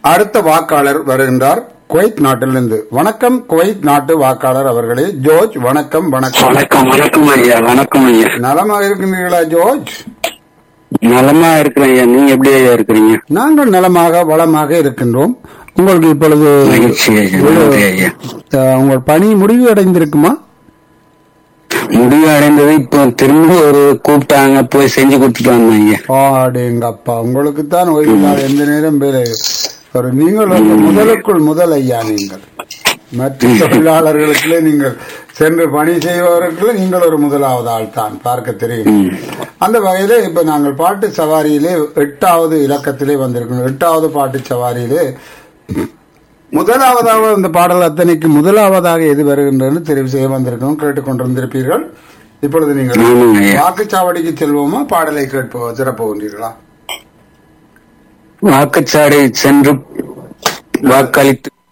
அடுத்த வாக்காளர் வருகின்றார் குவைத் நாட்டிலிருந்து வணக்கம் குவைத் நாட்டு வாக்காளர் அவர்களே ஜோர்ஜ் வணக்கம் வணக்கம் வணக்கம் வணக்கம் ஐயா வணக்கம் ஐயா நலமாக இருக்கின்றீர்களா ஜோர்ஜ் நலமா இருக்கிறேன் ஐயா நீங்க எப்படி ஐயா இருக்கிறீங்க நாங்கள் நலமாக வளமாக இருக்கின்றோம் உங்களுக்கு இப்பொழுது மகிழ்ச்சி ஐயா நன்றி ஐயா அஹ், உங்கள் பணி முடிவு அடைந்திருக்குமா முடிவு அடைந்தது இப்போ திரும்ப ஒரு கூப்பிட்டாங்க போய் செஞ்சு கொடுத்துட்டு வந்தேன் ஐயா ஆடேங்கப்பா உங்களுக்கு தான் ஓய்வு நாள் எந்த நேரம் வேலை ஒரு நீங்கள் ஒரு முதலுக்குள் முதல் ஐயா நீங்கள் மற்ற தொழிலாளர்களுக்குள்ளே நீங்கள் சென்று பணி செய்பவர்களுக்கு நீங்கள் ஒரு முதலாவது ஆள் தான் பார்க்க தெரியும் அந்த வகையிலே இப்ப நாங்கள் பாட்டு சவாரியிலே எட்டாவது இலக்கத்திலே வந்திருக்கோம் எட்டாவது பாட்டு சவாரியிலே முதலாவதாக இந்த பாடல் அத்தனைக்கு முதலாவதாக எது வருகின்றது தெரிவு செய்ய வந்திருக்கோம் கேட்டுக்கொண்டிருந்திருப்பீர்கள் இப்பொழுது நீங்கள் ஆமாங்க ஐயா. வாக்குச்சாவடிக்கு செல்வோமா பாடலை கேட்போ சிறப்புகின்றீர்களா வாக்குச்சாடை சென்று வாக்களித்து